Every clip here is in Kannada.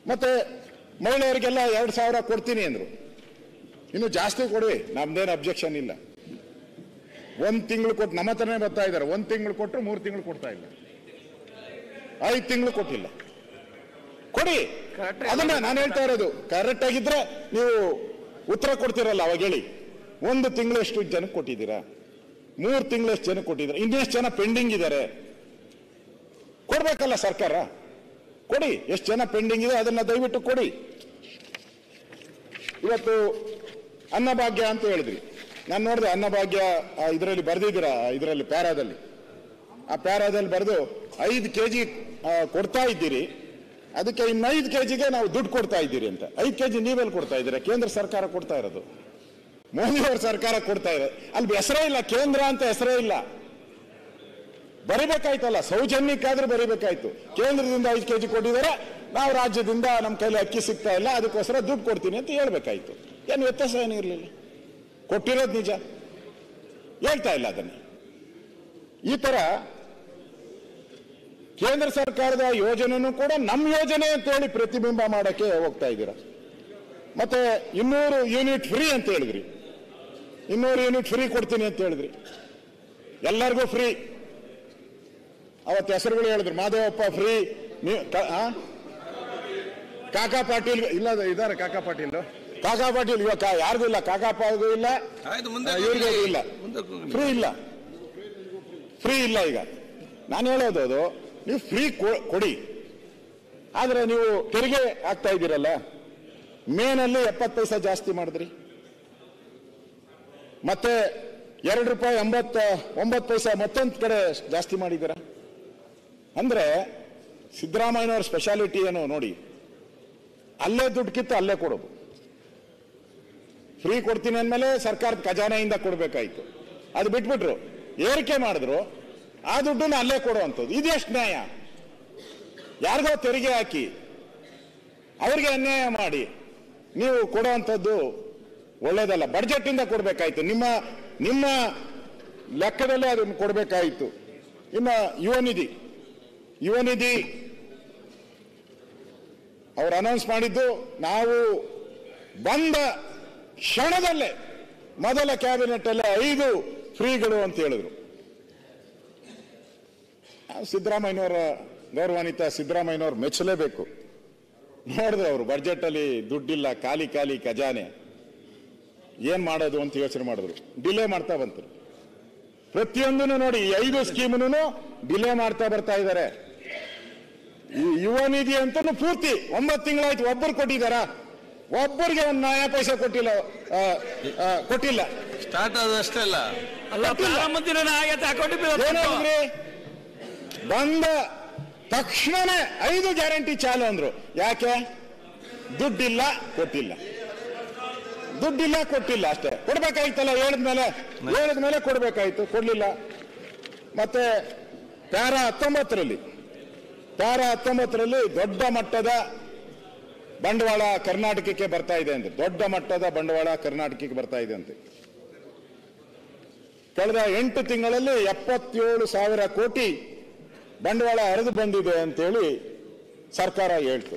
ಮತ್ತೆ ಮಹಿಳೆಯರಿಗೆಲ್ಲ ಎರಡು ಸಾವಿರ ಕೊಡ್ತೀನಿ ಅಂದ್ರು ಇನ್ನು ಜಾಸ್ತಿ ಕೊಡಿ ನಮ್ದೇನು ಅಬ್ಜೆಕ್ಷನ್ ಇಲ್ಲ ಒಂದ್ ತಿಂಗಳು ಕೊಟ್ಟು ನಮ್ಮ ಹತ್ರನೇ ಬರ್ತಾ ಇದ್ದಾರೆ ಒಂದ್ ತಿಂಗಳು ಕೊಟ್ಟರು ಮೂರು ತಿಂಗಳು ಕೊಡ್ತಾ ಇಲ್ಲ ಐದು ತಿಂಗಳು ಕೊಟ್ಟಿಲ್ಲ ಕೊಡಿ ಅದನ್ನ ನಾನು ಹೇಳ್ತಾ ಇರೋದು ಕರೆಕ್ಟ್ ಆಗಿದ್ರೆ ನೀವು ಉತ್ತರ ಕೊಡ್ತೀರಲ್ಲ ಅವಾಗ ಹೇಳಿ ಒಂದು ತಿಂಗಳು ಎಷ್ಟು ಜನಕ್ಕೆ ಕೊಟ್ಟಿದ್ದೀರಾ ಮೂರು ತಿಂಗಳು ಎಷ್ಟು ಜನಕ್ಕೆ ಕೊಟ್ಟಿದ್ದೀರಾ ಇನ್ನೆಷ್ಟು ಜನ ಪೆಂಡಿಂಗ್ ಇದ್ದಾರೆ ಕೊಡ್ಬೇಕಲ್ಲ ಸರ್ಕಾರ ಕೊಡಿ ಎಷ್ಟು ಜನ ಪೆಂಡಿಂಗ್ ಇದೆ ಅದನ್ನ ದಯವಿಟ್ಟು ಕೊಡಿ ಇವತ್ತು ಅನ್ನಭಾಗ್ಯ ಅಂತ ಹೇಳಿದ್ರಿ ನಾನು ನೋಡಿದೆ ಅನ್ನಭಾಗ್ಯ ಇದರಲ್ಲಿ ಬರೆದಿದ್ದೀರಾ ಇದರಲ್ಲಿ ಪ್ಯಾರಾದಲ್ಲಿ ಆ ಪ್ಯಾರಾದಲ್ಲಿ ಬರೆದು ಐದು ಕೆ ಜಿ ಕೊಡ್ತಾ ಇದ್ದೀರಿ ಅದಕ್ಕೆ ಇನ್ನು ಐದು ಕೆ ಜಿಗೆ ನಾವು ದುಡ್ಡು ಕೊಡ್ತಾ ಇದ್ದೀರಿ ಅಂತ ಐದು ಕೆ ಜಿ ನೀವೆಲ್ಲಿ ಕೊಡ್ತಾ ಇದ್ದೀರಾ ಕೇಂದ್ರ ಸರ್ಕಾರ ಕೊಡ್ತಾ ಇರೋದು ಮೋದಿಯವ್ರ ಸರ್ಕಾರ ಕೊಡ್ತಾ ಇರೋದು ಅಲ್ಲಿ ಹೆಸರೇ ಇಲ್ಲ ಕೇಂದ್ರ ಅಂತ ಹೆಸರೇ ಇಲ್ಲ ಬರಿಬೇಕಾಯ್ತಲ್ಲ ಸೌಜನ್ಯಕ್ಕಾದ್ರೂ ಬರಿಬೇಕಾಯ್ತು ಕೇಂದ್ರದಿಂದ ಐದು ಕೆ ಜಿ ಕೊಟ್ಟಿದ್ದಾರೆ ನಾವು ರಾಜ್ಯದಿಂದ ನಮ್ಮ ಕೈಲಿ ಅಕ್ಕಿ ಸಿಗ್ತಾ ಇಲ್ಲ ಅದಕ್ಕೋಸ್ಕರ ದುಡ್ಡು ಕೊಡ್ತೀನಿ ಅಂತ ಹೇಳ್ಬೇಕಾಯ್ತು ಏನು ವ್ಯತ್ಯಾಸ ಏನು ಇರಲಿಲ್ಲ ಕೊಟ್ಟಿರೋದು ನಿಜ ಹೇಳ್ತಾ ಇಲ್ಲ ಅದನ್ನು ಈ ತರ ಕೇಂದ್ರ ಸರ್ಕಾರದ ಯೋಜನೆನೂ ಕೂಡ ನಮ್ಮ ಯೋಜನೆ ಅಂತ ಹೇಳಿ ಪ್ರತಿಬಿಂಬ ಮಾಡಕ್ಕೆ ಹೋಗ್ತಾ ಇದ್ದೀರಾ ಮತ್ತೆ ಇನ್ನೂರು ಯೂನಿಟ್ ಫ್ರೀ ಅಂತ ಹೇಳಿದ್ರಿ ಇನ್ನೂರು ಯೂನಿಟ್ ಫ್ರೀ ಕೊಡ್ತೀನಿ ಅಂತ ಹೇಳಿದ್ರಿ ಎಲ್ಲರಿಗೂ ಫ್ರೀ ಅವತ್ತು ಹೆಸರುಗಳು ಹೇಳಿದ್ರು ಮಾದೇವಪ್ಪ ಫ್ರೀ ನೀವು ಕ- ಆ? ಕಾಕಾ ಪಾಟೀಲ್ ಇಲ್ಲ ಇದಾರೆ ಕಾಕಾ ಪಾಟೀಲ್ ಕಾಕಾ ಪಾಟೀಲ್ ಇವಾಗ ಕಾ- ಯಾರಿಗೂ ಇಲ್ಲ ಕಾಕಾ ಪಾಲ್ಗೂ ಇಲ್ಲ ಆಯ್ತು ಮುಂದೆ ಆ, ಇವ್ರಿಗೂ ಇಲ್ಲ ಮುಂದಕ್ಕೆ ಹೋಗಿ. ಫ್ರೀ ಇಲ್ಲ ಫ್ರೀ ಇಲ್ಲ ಈಗ ನಾನು ಹೇಳೋದು ಅದು ನೀವು ಫ್ರೀ ಕೊಡಿ ಆದ್ರೆ ನೀವು ತೆರಿಗೆ ಆಗ್ತಾ ಇದ್ದೀರಲ್ಲ ಮೇನಲ್ಲಿ ಎಪ್ಪತ್ತು ಪೈಸೆ ಜಾಸ್ತಿ ಮಾಡಿದ್ರಿ ಮತ್ತೆ ಎರಡು ರೂಪಾಯಿ ಎಂಬತ್ತ ಒಂಬತ್ತು ಪೈಸೆ ಮತ್ತೊಂದು ಕಡೆ ಜಾಸ್ತಿ ಮಾಡಿದ್ದೀರ ಅಂದ್ರೆ ಸಿದ್ದರಾಮಯ್ಯನವ್ರ ಸ್ಪೆಷಾಲಿಟಿ ಏನು ನೋಡಿ ಅಲ್ಲೇ ದುಡ್ಡು ಕಿತ್ತು ಅಲ್ಲೇ ಕೊಡೋದು ಫ್ರೀ ಕೊಡ್ತೀನಿ ಅಂದಮೇಲೆ ಸರ್ಕಾರದ ಖಜಾನೆಯಿಂದ ಕೊಡಬೇಕಾಯ್ತು ಅದು ಬಿಟ್ಬಿಟ್ರು ಏರಿಕೆ ಮಾಡಿದ್ರು ಆ ದುಡ್ಡನ್ನ ಅಲ್ಲೇ ಕೊಡುವಂಥದ್ದು ಇದೆಷ್ಟು ನ್ಯಾಯ ಯಾರಿಗೋ ತೆರಿಗೆ ಹಾಕಿ ಅವ್ರಿಗೆ ಅನ್ಯಾಯ ಮಾಡಿ ನೀವು ಕೊಡುವಂಥದ್ದು ಒಳ್ಳೇದಲ್ಲ ಬಡ್ಜೆಟ್ಟಿಂದ ಕೊಡಬೇಕಾಯ್ತು ನಿಮ್ಮ ನಿಮ್ಮ ಲೆಕ್ಕದಲ್ಲೇ ಅದನ್ನು ಕೊಡಬೇಕಾಯಿತು ಇನ್ನು ಯುವ ನಿಧಿ ಯುವ ನಿಧಿ ಅವ್ರು ಅನೌನ್ಸ್ ಮಾಡಿದ್ದು ನಾವು ಬಂದ ಕ್ಷಣದಲ್ಲೇ ಮೊದಲ ಕ್ಯಾಬಿನೆಟ್ ಅಲ್ಲೇ ಐದು ಫ್ರೀಗಳು ಅಂತ ಹೇಳಿದ್ರು ಆ ಸಿದ್ದರಾಮಯ್ಯನವರ ಗೌರವಾನ್ವಿತ ಸಿದ್ದರಾಮಯ್ಯನವ್ರು ಮೆಚ್ಚಲೇಬೇಕು ನೋಡಿದ್ರು ಅವರು ಬಡ್ಜೆಟ್ ಅಲ್ಲಿ ದುಡ್ಡಿಲ್ಲ ಖಾಲಿ ಖಾಲಿ ಖಜಾನೆ ಏನ್ ಮಾಡೋದು ಅಂತ ಯೋಚನೆ ಮಾಡಿದ್ರು ಡಿಲೇ ಮಾಡ್ತಾ ಬಂತರು ಪ್ರತಿಯೊಂದನ್ನು ನೋಡಿ ಈ ಐದು ಸ್ಕೀಮ್ನು ಡಿಲೇ ಮಾಡ್ತಾ ಬರ್ತಾ ಇದ್ದಾರೆ ಈ ಯುವ ನಿಧಿ ಅಂತೂ ಪೂರ್ತಿ ಒಂಬತ್ತು ತಿಂಗಳಾಯ್ತು ಒಬ್ಬರು ಕೊಟ್ಟಿದ್ದಾರ ಒಬ್ಬರಿಗೆ ಒಂದು ನ್ಯಾಯ ಪೈಸೆ ಕೊಟ್ಟಿಲ್ಲ ಆ, ಆ, ಕೊಟ್ಟಿಲ್ಲ ಸ್ಟಾರ್ಟ್ ಆದಷ್ಟೇ ಅಲ್ಲ ಅಲ್ಲ ಪ್ರಧಾನಮಂತ್ರಿ ಆಗೈತೆ ಅಕೌಂಟ್ ಏನಾದ್ರಿ ಬಂದ ತಕ್ಷಣನೇ ಐದು ಗ್ಯಾರಂಟಿ ಚಾಲು ಅಂದ್ರು ಯಾಕೆ ದುಡ್ಡಿಲ್ಲ ಕೊಟ್ಟಿಲ್ಲ ದುಡ್ಡಿಲ್ಲ ಕೊಟ್ಟಿಲ್ಲ ಅಷ್ಟೇ ಕೊಡ್ಬೇಕಾಯ್ತಲ್ಲ ಹೇಳಿದ್ಮೇಲೆ ಹೇಳಿದ್ಮೇಲೆ ಕೊಡ್ಬೇಕಾಯ್ತು ಕೊಡ್ಲಿಲ್ಲ ಮತ್ತೆ ಪ್ಯಾರ ಹತ್ತೊಂಬತ್ತರಲ್ಲಿ ಪ್ಯಾರ ಹತ್ತೊಂಬತ್ತರಲ್ಲಿ ದೊಡ್ಡ ಮಟ್ಟದ ಬಂಡವಾಳ ಕರ್ನಾಟಕಕ್ಕೆ ಬರ್ತಾ ಇದೆ ಅಂತ ದೊಡ್ಡ ಮಟ್ಟದ ಬಂಡವಾಳ ಕರ್ನಾಟಕಕ್ಕೆ ಬರ್ತಾ ಇದೆ ಅಂತೆ ಕಳೆದ ಎಂಟು ತಿಂಗಳಲ್ಲಿ ಎಪ್ಪತ್ತೇಳು ಸಾವಿರ ಕೋಟಿ ಬಂಡವಾಳ ಹರಿದು ಬಂದಿದೆ ಅಂತೇಳಿ ಸರ್ಕಾರ ಹೇಳ್ತು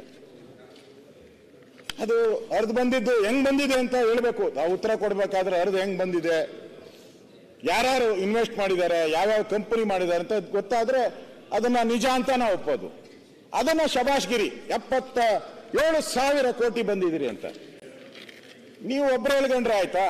ಅದು ಹರಿದು ಬಂದಿದ್ದು ಹೆಂಗ್ ಬಂದಿದೆ ಅಂತ ಹೇಳ್ಬೇಕು ನಾವು ಉತ್ತರ ಕೊಡ್ಬೇಕಾದ್ರೆ ಹರಿದು ಹೆಂಗ್ ಬಂದಿದೆ ಯಾರ್ಯಾರು ಇನ್ವೆಸ್ಟ್ ಮಾಡಿದ್ದಾರೆ ಯಾವ್ಯಾವ ಕಂಪನಿ ಮಾಡಿದ್ದಾರೆ ಅಂತ ಗೊತ್ತಾದ್ರೆ ಅದನ್ನ ನಿಜ ಅಂತ ನಾವು ಒಪ್ಪೋದು ಅದನ್ನ ಶಬಾಷ್ಗಿರಿ ಎಪ್ಪತ್ತ ಏಳು ಸಾವಿರ ಕೋಟಿ ಬಂದಿದ್ದೀರಿ ಅಂತ ನೀವು ಒಬ್ರು ಹೇಳ್ಕೊಂಡ್ರೆ ಆಯ್ತಾ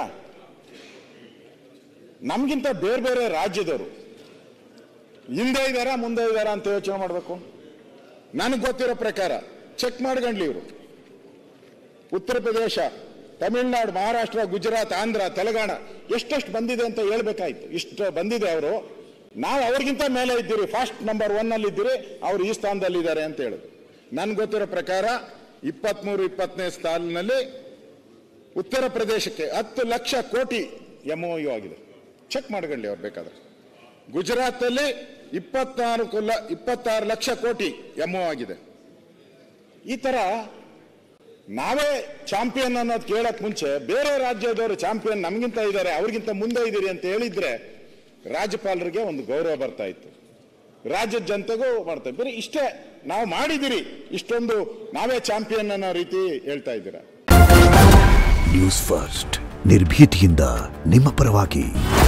ನಮ್ಗಿಂತ ಬೇರೆ ಬೇರೆ ರಾಜ್ಯದವರು ಹಿಂದೆ ಇದ್ದಾರಾ ಮುಂದೆ ಇದ್ದಾರಾ ಅಂತ ಯೋಚನೆ ಮಾಡಬೇಕು ನನಗೆ ಗೊತ್ತಿರೋ ಪ್ರಕಾರ ಚೆಕ್ ಮಾಡ್ಕೊಂಡ್ಲಿ ಇವರು ಉತ್ತರ ಪ್ರದೇಶ ತಮಿಳುನಾಡು ಮಹಾರಾಷ್ಟ್ರ ಗುಜರಾತ್ ಆಂಧ್ರ ತೆಲಂಗಾಣ ಎಷ್ಟೆಷ್ಟು ಬಂದಿದೆ ಅಂತ ಹೇಳ್ಬೇಕಾಯ್ತು ಇಷ್ಟು ಬಂದಿದೆ ಅವರು ನಾವು ಅವ್ರಿಗಿಂತ ಮೇಲೆ ಇದ್ದೀರಿ ಫಸ್ಟ್ ನಂಬರ್ ಒನ್ ಅಲ್ಲಿ ಇದ್ದೀರಿ ಅವ್ರು ಈ ಸ್ಥಾನದಲ್ಲಿ ಇದ್ದಾರೆ ಅಂತ ಹೇಳುದು ನನ್ಗೆ ಗೊತ್ತಿರೋ ಪ್ರಕಾರ ಇಪ್ಪತ್ಮೂರು ಇಪ್ಪತ್ತನೇ ಸಾಲಿನಲ್ಲಿ ಉತ್ತರ ಪ್ರದೇಶಕ್ಕೆ ಹತ್ತು ಲಕ್ಷ ಕೋಟಿ ಎಂ ಯು ಆಗಿದೆ ಚೆಕ್ ಮಾಡ್ಕೊಳ್ಳಿ ಅವ್ರು ಬೇಕಾದ್ರೆ ಗುಜರಾತಲ್ಲಿ ಇಪ್ಪತ್ತಾರು ಕೊಲ್ಲ ಇಪ್ಪತ್ತಾರು ಲಕ್ಷ ಕೋಟಿ ಎಂ ಆಗಿದೆ ಈ ತರ ನಾವೇ ಚಾಂಪಿಯನ್ ಅನ್ನೋದು ಕೇಳಕ್ ಮುಂಚೆ ಬೇರೆ ರಾಜ್ಯದವರು ಚಾಂಪಿಯನ್ ನಮಗಿಂತ ಇದ್ದಾರೆ ಅವ್ರಿಗಿಂತ ಮುಂದೆ ಇದ್ದೀರಿ ಅಂತ ಹೇಳಿದ್ರೆ ರಾಜ್ಯಪಾಲರಿಗೆ ಒಂದು ಗೌರವ ಬರ್ತಾ ಇತ್ತು ರಾಜ್ಯದ ಜನತೆಗೂ ಮಾಡ್ತಾ ಬರೀ ಇಷ್ಟೇ ನಾವು ಮಾಡಿದಿರಿ ಇಷ್ಟೊಂದು ನಾವೇ ಚಾಂಪಿಯನ್ ಅನ್ನೋ ರೀತಿ ಹೇಳ್ತಾ ಇದ್ದೀರಾ ನ್ಯೂಸ್ ಫಸ್ಟ್ ನಿರ್ಭೀತಿಯಿಂದ ನಿಮ್ಮ ಪರವಾಗಿ